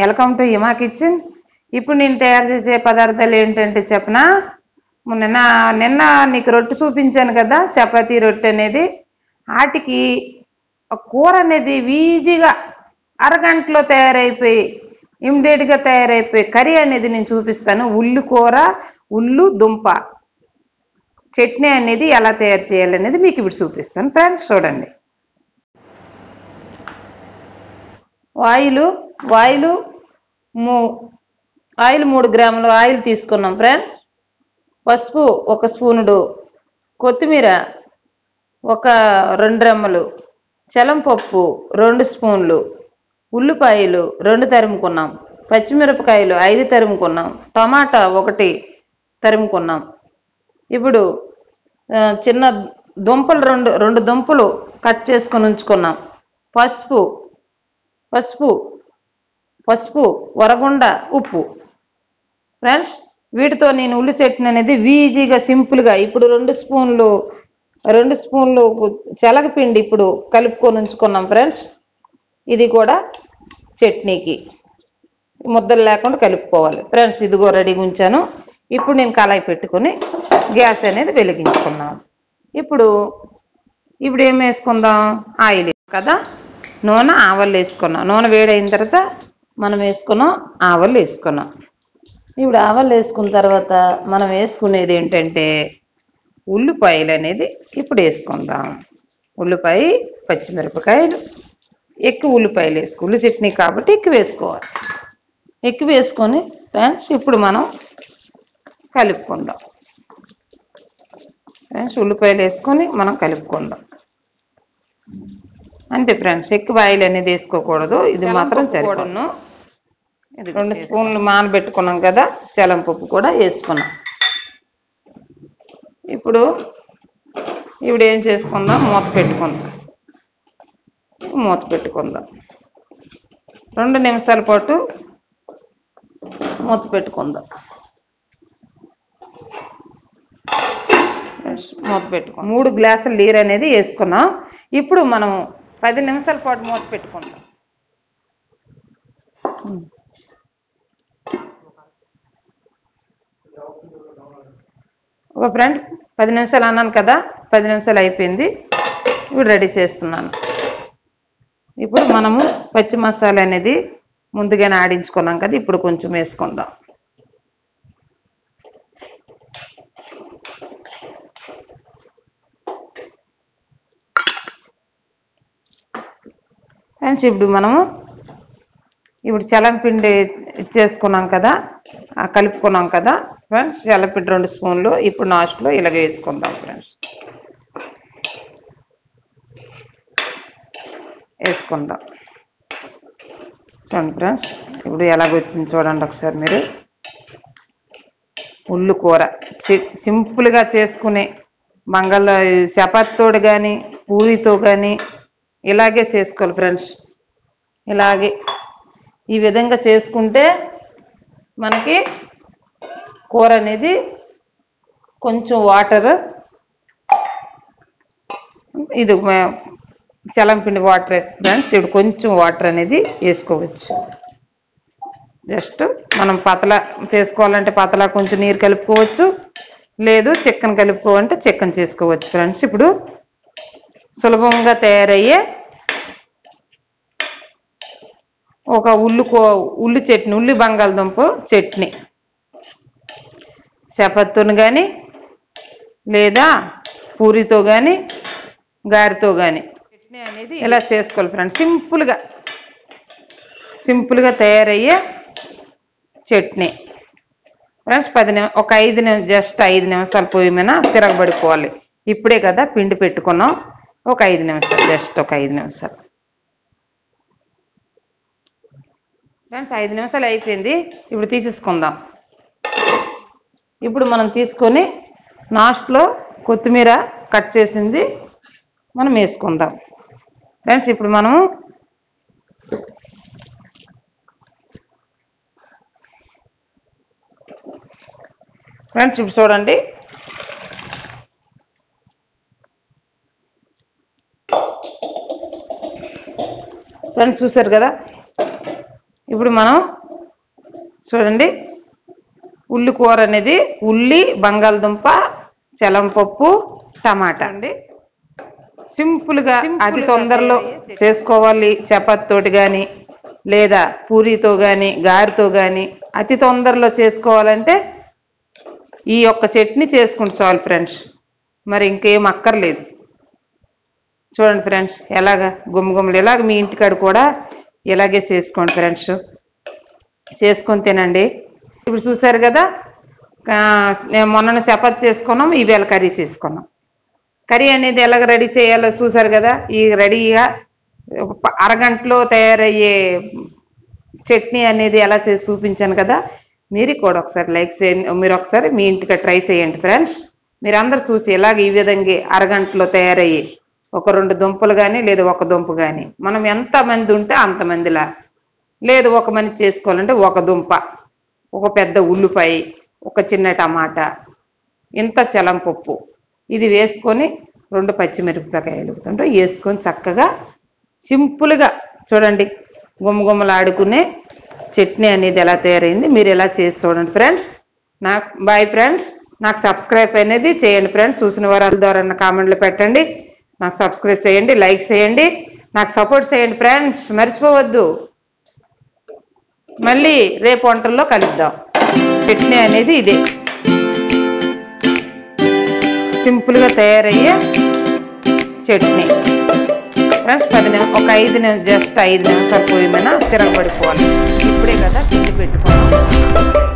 welcome to Hima kitchen ఇప్పుడు నేను తయారు చేసే పదార్థాలు ఏంటంటే చెప్పనా నిన్న నిన్న నీకు రొట్టె చూపించాను కదా చపాతీ రొట్టె అనేది వాటికి ఒక కూర అనేది ఈజీగా అరగంటలో తయారైపోయి ఇమ్మీడియట్గా తయారైపోయి కర్రీ అనేది నేను చూపిస్తాను ఉల్లి కూర ఉల్లు దుంప చట్నీ అనేది ఎలా తయారు చేయాలనేది మీకు ఇప్పుడు చూపిస్తాను ఫ్రెండ్స్ చూడండి ఆయిల్ ఆయిల్ మూ ఆయిల్ మూడు గ్రాములు ఆయిల్ తీసుకున్నాం ఫ్రెండ్ పసుపు ఒక స్పూనుడు కొత్తిమీర ఒక రెండు రెమ్మలు చలంపప్పు రెండు స్పూన్లు ఉల్లిపాయలు రెండు తరుముకున్నాం పచ్చిమిరపకాయలు ఐదు తరుముకున్నాం టమాటా ఒకటి తరుముకున్నాం ఇప్పుడు ఆ, చిన్న దుంపలు రెండు రెండు దుంపలు కట్ చేసుకొని ఉంచుకున్నాం పసుపు పసుపు పసుపు వరగుండ ఉప్పు ఫ్రెండ్స్ వీటితో నేను ఉల్లి చట్నీ అనేది ఈజీగా సింపుల్గా ఇప్పుడు రెండు స్పూన్లు రెండు స్పూన్లు శనగపిండి ఇప్పుడు కలుపుకొని ఉంచుకున్నాం ఫ్రెండ్స్ ఇది కూడా చట్నీకి ముద్దలు లేకుండా కలుపుకోవాలి ఫ్రెండ్స్ ఇదిగో రెడీగా ఉంచాను ఇప్పుడు నేను కళాయి పెట్టుకొని గ్యాస్ అనేది వెలిగించుకున్నాను ఇప్పుడు ఇప్పుడు ఏం వేసుకుందాం ఆయిల్ కదా నూనె ఆవలు వేసుకున్నాం నూనె వేడైన తర్వాత మనం వేసుకున్నాం ఆవలు వేసుకున్నాం ఇప్పుడు ఆవలు వేసుకున్న తర్వాత మనం వేసుకునేది ఏంటంటే ఉల్లిపాయలు అనేది ఇప్పుడు వేసుకుందాం ఉల్లిపాయ పచ్చిమిరపకాయలు ఎక్కువ ఉల్లిపాయలు వేసుకో ఉల్లి చట్నీ కాబట్టి ఎక్కువ వేసుకోవాలి ఎక్కువ వేసుకొని ఫ్రెండ్స్ ఇప్పుడు మనం కలుపుకుందాం ఫ్రెండ్స్ ఉల్లిపాయలు వేసుకొని మనం కలుపుకుందాం అంతే ఫ్రెండ్స్ ఎక్కువ ఆయిల్ అనేది వేసుకోకూడదు ఇది మాత్రం సరిపోను ఇది రెండు స్పూన్లు మానబెట్టుకున్నాం కదా చలం పప్పు కూడా వేసుకున్నాం ఇప్పుడు ఇప్పుడు ఏం చేసుకుందాం మూత పెట్టుకుందాం మూత పెట్టుకుందాం రెండు నిమిషాల పాటు మూత పెట్టుకుందాం మూత పెట్టుకుందాం మూడు గ్లాసుల నీరు అనేది వేసుకున్నాం ఇప్పుడు మనం పది నిమిషాల పాటు మూత పెట్టుకుందాం ఒక ఫ్రెండ్ పది నిమిషాలు అన్నాను కదా పది నిమిషాలు అయిపోయింది ఇప్పుడు రెడీ చేస్తున్నాను ఇప్పుడు మనము పచ్చి మసాలా అనేది ముందుగానే ఆడించుకున్నాం కదా ఇప్పుడు కొంచెం వేసుకుందాం ఫ్రెండ్స్ ఇప్పుడు మనము ఇప్పుడు చలంపిండి చేసుకున్నాం కదా ఆ కలుపుకున్నాం కదా ఫ్రెండ్స్ చల్లపిండి రెండు స్పూన్లు ఇప్పుడు లాస్ట్లో ఇలాగ వేసుకుందాం ఫ్రెండ్స్ వేసుకుందాం చూడండి ఫ్రెండ్స్ ఇప్పుడు ఎలాగొచ్చింది చూడండి ఒకసారి మీరు ఉల్లు కూర సి- సింపుల్గా చేసుకునే మంగళ చపాతీతోడు కానీ పూరితో కానీ ఇలాగే చేసుకోవాలి ఫ్రెండ్స్ ఇలాగే ఈ విధంగా చేసుకుంటే మనకి కూర అనేది కొంచెం వాటర్ ఇది మ- చలంపిండి వాటర్ ఫ్రెండ్స్ ఇప్పుడు కొంచెం వాటర్ అనేది వేసుకోవచ్చు జస్ట్ మనం పతలా చేసుకోవాలంటే పతలా కొంచెం నీరు కలుపుకోవచ్చు లేదు చికెన్ కలుపుకోవాలంటే చికెన్ చేసుకోవచ్చు ఫ్రెండ్స్ ఇప్పుడు సులభంగా తయారయ్యే ఒక ఉల్లి కో ఉల్లి చట్నీ ఉల్లి బంగాళదుంప చట్నీ చపాతీతో కానీ లేదా పూరితో కానీ గారితో కానీ చట్నీ అనేది ఇలా చేసుకోవాలి ఫ్రెండ్స్ సింపుల్గా సింపుల్గా తయారయ్యే చట్నీ ఫ్రెండ్స్ పది నిమి ఒక ఐదు నిమి జస్ట్ ఐదు నిమిషాలు పొయ్యి మీద తిరగబడిపోవాలి ఇప్పుడే కదా పిండి పెట్టుకున్నాం ఒక ఐదు నిమిషాలు జస్ట్ ఒక ఐదు నిమిషాలు ఫ్రెండ్స్ ఐదు నిమిషాలు అయిపోయింది ఇప్పుడు తీసేసుకుందాం ఇప్పుడు మనం తీసుకొని లాస్ట్లో కొత్తిమీర కట్ చేసింది మనం వేసుకుందాం ఫ్రెండ్స్ ఇప్పుడు మనము ఫ్రెండ్స్ ఇప్పుడు చూడండి ఫ్రెండ్స్ చూసారు కదా ఇప్పుడు మనం చూడండి ఉల్లి కూర అనేది ఉల్లి బంగాళదుంప చలంపప్పు టమాటా అండి సింపుల్గా అతి తొందరలో చేసుకోవాలి చపాతీతోటి కానీ లేదా పూరితో కానీ గారితో కానీ అతి తొందరలో చేసుకోవాలంటే ఈ యొక్క చట్నీ చేసుకుంటే చాలు ఫ్రెండ్స్ మరి ఇంకేం అక్కర్లేదు చూడండి ఫ్రెండ్స్ ఎలాగా గుమ్మగుమ్మలు ఇలాగ మీ ఇంటికాడ కూడా ఇలాగే చేసుకోండి ఫ్రెండ్స్ చేసుకొని తినండి ఇప్పుడు చూసారు కదా ఆ, నేను మొన్న చపాతి చేసుకున్నాం ఈవేళ కర్రీ చేసుకున్నాం కర్రీ అనేది ఎలాగ రెడీ చేయాలో చూసారు కదా ఈ రెడీగా ఒక ప- అరగంటలో తయారయ్యే చట్నీ అనేది ఎలా చేసి చూపించాను కదా మీరు కూడా ఒకసారి లైక్ చేయండి మీరు ఒకసారి మీ ఇంటికి ట్రై చేయండి ఫ్రెండ్స్ మీరు అందరు చూసి ఇలాగ ఈ విధంగా అరగంటలో తయారయ్యి ఒక రెండు దుంపలు కానీ లేదా ఒక దుంప కానీ మనం ఎంత మంది ఉంటే అంతమందిలా లేదు ఒక మంది చేసుకోవాలంటే ఒక దుంప ఒక పెద్ద ఉల్లిపాయ ఒక చిన్న టమాటా ఇంత చలంపప్పు ఇది వేసుకొని రెండు పచ్చిమిరపకాయలు అంటే వేసుకొని చక్కగా సింపుల్గా చూడండి గుమ్మగుమ్మలాడుకునే చట్నీ అనేది ఎలా తయారైంది మీరు ఎలా చేసి చూడండి ఫ్రెండ్స్ నాకు బాయ్ ఫ్రెండ్స్ నాకు సబ్స్క్రైబ్ అనేది చేయండి ఫ్రెండ్స్ చూసిన వారి ద్వారా కామెంట్లు పెట్టండి నాకు సబ్స్క్రైబ్ చేయండి లైక్ చేయండి నాకు సపోర్ట్ చేయండి ఫ్రెండ్స్ మర్చిపోవద్దు మళ్ళీ రేపు వంటల్లో కలుద్దాం చట్నీ అనేది ఇదే సింపుల్గా తయారయ్యే చట్నీ ఫ్రెండ్స్ పది నిమిషం ఒక ఐదు నిమిషం జస్ట్ ఐదు నిమిషాలు పోయి మీద తిరగబడిపోవాలి ఇప్పుడే కదా పిండి పెట్టుకోవాలి